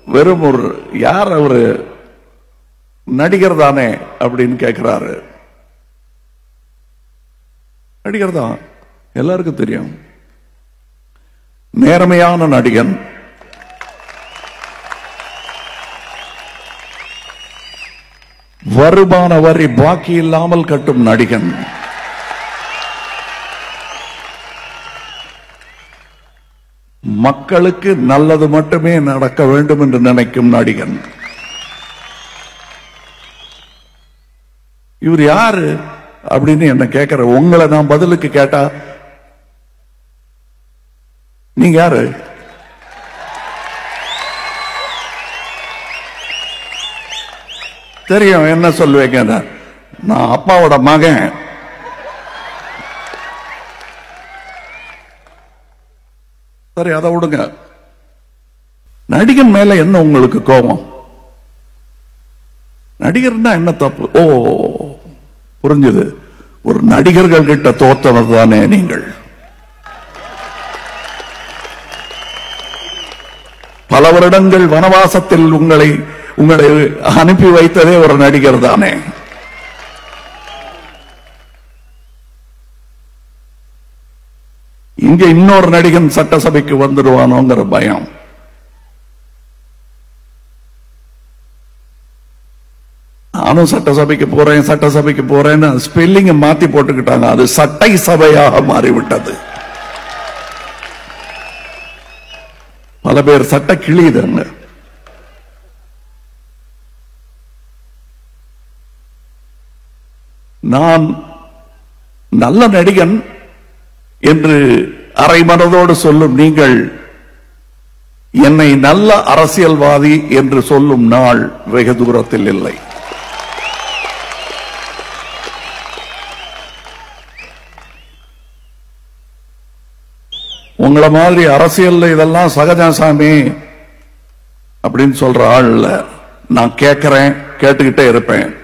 வெறும் ஒரு யார் அவரு நடிகர் தானே அப்படின்னு கேட்கிறாரு நடிகர் தான் எல்லாருக்கும் தெரியும் நேர்மையான நடிகன் வருமான வரி பாக்கி இல்லாமல் கட்டும் நடிகன் மக்களுக்கு நல்லது மட்டுமே நடக்க வேண்டும் என்று நினைக்கும் நடிகன் இவர் யாரு அப்படின்னு என்ன கேட்கிற உங்களை நான் பதிலுக்கு கேட்டா நீங்க யாரு தெரியும் என்ன சொல்லுவீங்க நான் அப்பாவோட மகன் சரி அதை விடுங்க நடிகன் மேல என்ன உங்களுக்கு கோபம் நடிகர்னா என்ன தப்பு ஓ புரிஞ்சுது ஒரு நடிகர்கள் கிட்ட தோத்தவர் தானே நீங்கள் பல வருடங்கள் வனவாசத்தில் உங்களை உங்களை அனுப்பி வைத்ததே ஒரு நடிகர் தானே இங்க இன்னொரு நடிகன் சட்டசபைக்கு வந்துடுவானோங்கிற பயம் நானும் சட்டசபைக்கு போறேன் சட்டசபைக்கு போறேன்னு ஸ்பெல்லிங் மாத்தி போட்டுக்கிட்டாங்க அது சட்டை சபையாக மாறிவிட்டது பல பேர் சட்ட கிளியுதுங்க நான் நல்ல நடிகன் என்று அரை மனதோடு சொல்லும் நீங்கள் என்னை நல்ல அரசியல்வாதி என்று சொல்லும் நாள் வெகு தூரத்தில் இல்லை உங்களை மாதிரி அரசியல்ல இதெல்லாம் சகஜம் சாமி அப்படின்னு சொல்ற ஆள் இல்ல நான் கேட்கிறேன் கேட்டுக்கிட்டே இருப்பேன்